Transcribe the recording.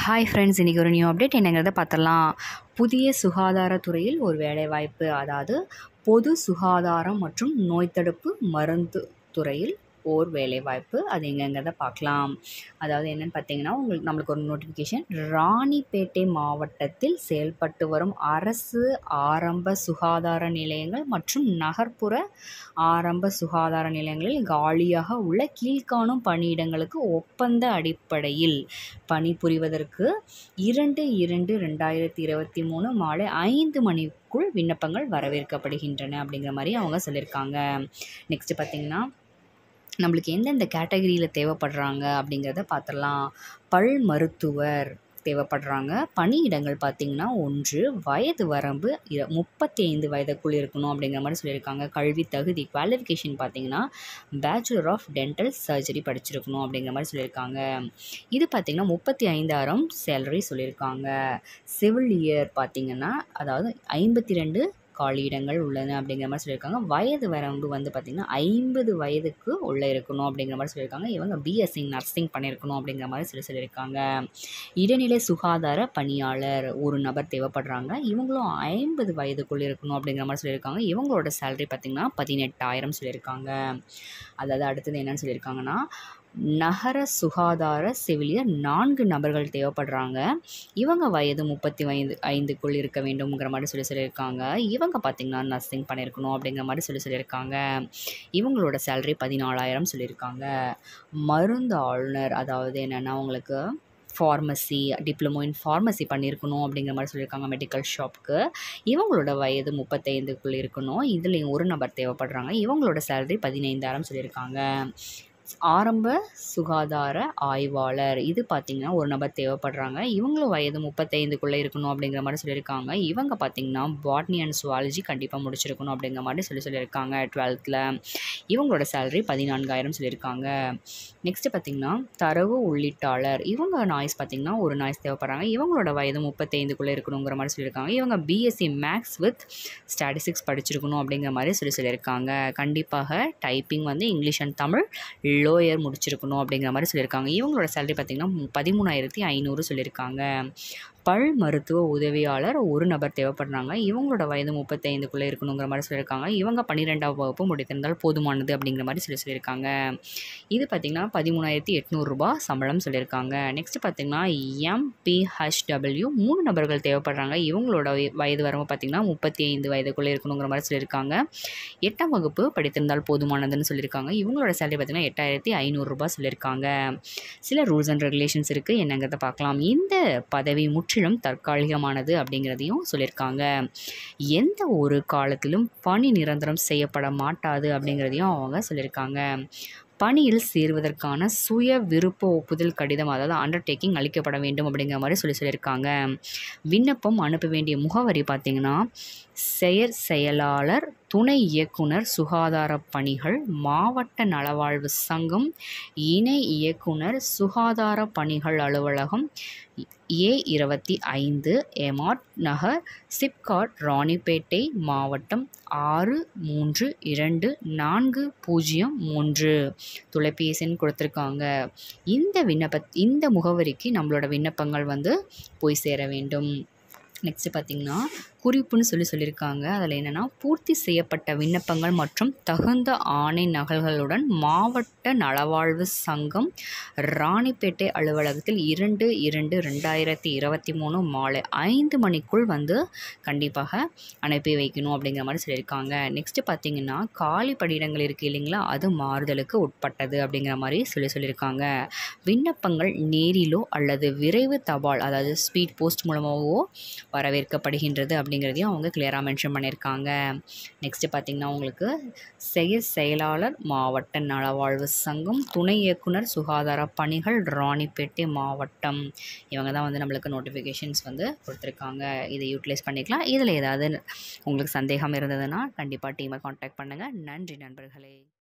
hi friends இன்றைக்கி ஒரு new update என்னங்கிறத பார்த்துடலாம் புதிய சுகாதாரத்துறையில் ஒரு வேலைவாய்ப்பு அதாவது பொது சுகாதாரம் மற்றும் நோய் தடுப்பு மருந்து துறையில் ஓர் வேலைவாய்ப்பு அது எங்கெங்கிறத பார்க்கலாம் அதாவது என்னென்னு பார்த்தீங்கன்னா உங்களுக்கு நம்மளுக்கு ஒரு நோட்டிஃபிகேஷன் ராணிப்பேட்டை மாவட்டத்தில் செயல்பட்டு வரும் அரசு ஆரம்ப சுகாதார நிலையங்கள் மற்றும் நகர்ப்புற ஆரம்ப சுகாதார நிலையங்களில் காலியாக உள்ள கீழ்காணும் பணியிடங்களுக்கு ஒப்பந்த அடிப்படையில் பணிபுரிவதற்கு இரண்டு இரண்டு ரெண்டாயிரத்தி இருபத்தி மூணு மாலை ஐந்து மணிக்குள் விண்ணப்பங்கள் வரவேற்கப்படுகின்றன அப்படிங்கிற மாதிரி அவங்க சொல்லியிருக்காங்க நெக்ஸ்ட்டு பார்த்திங்கன்னா நம்மளுக்கு எந்தெந்த கேட்டகரியில் தேவைப்படுறாங்க அப்படிங்கிறத பார்த்துடலாம் பல் மருத்துவர் தேவைப்படுறாங்க பணியிடங்கள் பார்த்திங்கன்னா ஒன்று வயது வரம்பு இர முப்பத்தி ஐந்து வயதுக்குள் இருக்கணும் அப்படிங்கிற மாதிரி சொல்லியிருக்காங்க கல்வி தகுதி குவாலிஃபிகேஷன் பார்த்திங்கன்னா பேச்சுலர் ஆஃப் டென்டல் சர்ஜரி படிச்சிருக்கணும் அப்படிங்கிற மாதிரி சொல்லியிருக்காங்க இது பார்த்திங்கன்னா முப்பத்தி ஐந்தாயிரம் சேலரி சொல்லியிருக்காங்க செவிலியர் பார்த்திங்கன்னா அதாவது ஐம்பத்தி ரெண்டு காலியிடங்கள் உள்ளன அப்படிங்கிற மாதிரி சொல்லியிருக்காங்க வயது வரம்பு வந்து பார்த்திங்கன்னா ஐம்பது வயதுக்கு உள்ளே இருக்கணும் அப்படிங்கிற மாதிரி சொல்லியிருக்காங்க இவங்க பிஎஸ்சி நர்சிங் பண்ணியிருக்கணும் அப்படிங்கிற மாதிரி சொல்லி சொல்லியிருக்காங்க இடைநிலை சுகாதார பணியாளர் ஒரு நபர் தேவைப்படுறாங்க இவங்களும் ஐம்பது வயதுக்குள்ளே இருக்கணும் அப்படிங்கிற மாதிரி சொல்லியிருக்காங்க இவங்களோட சேலரி பார்த்திங்கன்னா பதினெட்டாயிரம் சொல்லியிருக்காங்க அதாவது அடுத்தது என்னென்னு சொல்லியிருக்காங்கன்னா நகர சுகாதார செவிலியர் நான்கு நபர்கள் தேவைப்படுறாங்க இவங்க வயது முப்பத்தி வயது ஐந்துக்குள் இருக்க வேண்டும்ங்கிற மாதிரி சொல்லி சொல்லியிருக்காங்க இவங்க பார்த்திங்கன்னா நர்சிங் பண்ணியிருக்கணும் அப்படிங்கிற மாதிரி சொல்லி சொல்லியிருக்காங்க இவங்களோட சேலரி பதினாலாயிரம் சொல்லியிருக்காங்க மருந்து ஆளுநர் அதாவது என்னென்னா அவங்களுக்கு ஃபார்மசி டிப்ளமோ இன் ஃபார்மசி பண்ணியிருக்கணும் அப்படிங்கிற மாதிரி சொல்லியிருக்காங்க மெடிக்கல் ஷாப்புக்கு இவங்களோட வயது முப்பத்தைந்துக்குள்ளே இருக்கணும் இதுலேயும் ஒரு நபர் தேவைப்படுறாங்க இவங்களோட சேலரி பதினைந்தாயிரம் சொல்லியிருக்காங்க ஆரம்ப சுகாதார ஆய்வாளர் இது பார்த்திங்கன்னா ஒரு நபர் தேவைப்படுறாங்க இவங்களும் வயது முப்பத்தைந்துக்குள்ளே இருக்கணும் அப்படிங்கிற மாதிரி சொல்லியிருக்காங்க இவங்க பார்த்திங்கன்னா பாட்னி அண்ட் சுவாலஜி கண்டிப்பாக முடிச்சிருக்கணும் அப்படிங்கிற மாதிரி சொல்லி சொல்லியிருக்காங்க டுவெல்த்தில் இவங்களோட சேலரி பதினான்காயிரம் சொல்லியிருக்காங்க நெக்ஸ்ட்டு பார்த்திங்கன்னா தரவு உள்ளிட்டாளர் இவங்க நாய்ஸ் பார்த்திங்கன்னா ஒரு நாய்ஸ் தேவைப்படுறாங்க இவங்களோட வயது முப்பத்தைந்துக்குள்ளே இருக்கணுங்கிற மாதிரி சொல்லியிருக்காங்க இவங்க பிஎஸ்சி மேக்ஸ் வித் ஸ்டாட்டிஸ்டிக்ஸ் படிச்சிருக்கணும் அப்படிங்கிற மாதிரி சொல்லி சொல்லியிருக்காங்க கண்டிப்பாக டைப்பிங் வந்து இங்கிலீஷ் அண்ட் தமிழ் லோயர் முடிச்சிருக்கணும் அப்படிங்கிற மாதிரி சொல்லியிருக்காங்க இவங்களோட சேலரி பார்த்திங்கன்னா பதிமூணாயிரத்தி ஐநூறு சொல்லியிருக்காங்க பல் மருத்துவ உதவியாளர் ஒரு நபர் தேவைப்படுறாங்க இவங்களோட வயது முப்பத்தைந்துக்குள்ளே இருக்கணுங்கிற மாதிரி சொல்லியிருக்காங்க இவங்க பன்னிரெண்டாம் வகுப்பு முடித்திருந்தால் போதுமானது அப்படிங்கிற மாதிரி சொல்லி சொல்லியிருக்காங்க இது பார்த்திங்கன்னா பதிமூணாயிரத்தி எட்நூறுரூபா சம்பளம் சொல்லியிருக்காங்க நெக்ஸ்ட் பார்த்திங்கன்னா எம்பிஹெச்டபிள்யூ மூணு நபர்கள் தேவைப்படுறாங்க இவங்களோட வயது வரம்பு பார்த்திங்கன்னா முப்பத்தி ஐந்து வயதுக்குள்ளே இருக்கணுங்கிற மாதிரி சொல்லியிருக்காங்க எட்டாம் வகுப்பு படித்திருந்தால் போதுமானதுன்னு சொல்லியிருக்காங்க இவங்களோட சேலரி பார்த்திங்கன்னா எட்டாயிரத்தி ஐநூறுரூபா சொல்லியிருக்காங்க சில ரூல்ஸ் அண்ட் ரெகுலேஷன்ஸ் இருக்குது என்னங்கிறத பார்க்கலாம் இந்த பதவி முற்றிலும் தற்காலிகமானது அப்படிங்கிறதையும் சொல்லியிருக்காங்க எந்த ஒரு காலத்திலும் பணி நிரந்தரம் செய்யப்பட மாட்டாது அப்படிங்கிறதையும் அவங்க சொல்லியிருக்காங்க பணியில் சேருவதற்கான சுய விருப்ப ஒப்புதல் கடிதம் அதாவது அண்டர்டேக்கிங் அளிக்கப்பட வேண்டும் அப்படிங்கிற மாதிரி சொல்லி சொல்லியிருக்காங்க விண்ணப்பம் அனுப்ப வேண்டிய முகவரி பார்த்திங்கன்னா செயற் செயலாளர் துணை இயக்குனர் சுகாதார பணிகள் மாவட்ட நலவாழ்வு சங்கம் இணை இயக்குனர் சுகாதார பணிகள் அலுவலகம் ஏ இருபத்தி ஐந்து எமார்ட் நகர் சிப்காட் ராணிப்பேட்டை மாவட்டம் ஆறு மூன்று இரண்டு நான்கு பூஜ்ஜியம் மூன்று தொலைபேசி எண் கொடுத்துருக்காங்க இந்த விண்ணப்ப இந்த முகவரிக்கு நம்மளோட விண்ணப்பங்கள் வந்து போய் சேர வேண்டும் நெக்ஸ்ட்டு பார்த்திங்கன்னா குறிப்புன்னு சொல்லி சொல்லியிருக்காங்க அதில் என்னென்னா பூர்த்தி செய்யப்பட்ட விண்ணப்பங்கள் மற்றும் தகுந்த ஆணை நகல்களுடன் மாவட்ட நலவாழ்வு சங்கம் ராணிப்பேட்டை அலுவலகத்தில் இரண்டு இரண்டு ரெண்டாயிரத்தி இருபத்தி மூணு மாலை ஐந்து மணிக்குள் வந்து கண்டிப்பாக அனுப்பி வைக்கணும் அப்படிங்கிற மாதிரி சொல்லியிருக்காங்க நெக்ஸ்ட்டு பார்த்திங்கன்னா காலி படியிடங்கள் இருக்குது இல்லைங்களா அது மாறுதலுக்கு உட்பட்டது அப்படிங்கிற மாதிரி சொல்லி சொல்லியிருக்காங்க விண்ணப்பங்கள் நேரிலோ அல்லது விரைவு தபால் அதாவது ஸ்பீட் போஸ்ட் மூலமாகவோ வரவேற்கப்படுகின்றது அப்படிங்கிறதையும் அவங்க கிளியராக மென்ஷன் பண்ணியிருக்காங்க நெக்ஸ்ட்டு பார்த்திங்கன்னா உங்களுக்கு செயற் செயலாளர் மாவட்ட நலவாழ்வு சங்கம் துணை இயக்குனர் சுகாதார பணிகள் ராணிப்பேட்டை மாவட்டம் இவங்க தான் வந்து நம்மளுக்கு நோட்டிஃபிகேஷன்ஸ் வந்து கொடுத்துருக்காங்க இதை யூட்டிலைஸ் பண்ணிக்கலாம் இதில் ஏதாவது உங்களுக்கு சந்தேகம் இருந்ததுன்னா கண்டிப்பாக டீமை காண்டாக்ட் பண்ணுங்கள் நன்றி நண்பர்களே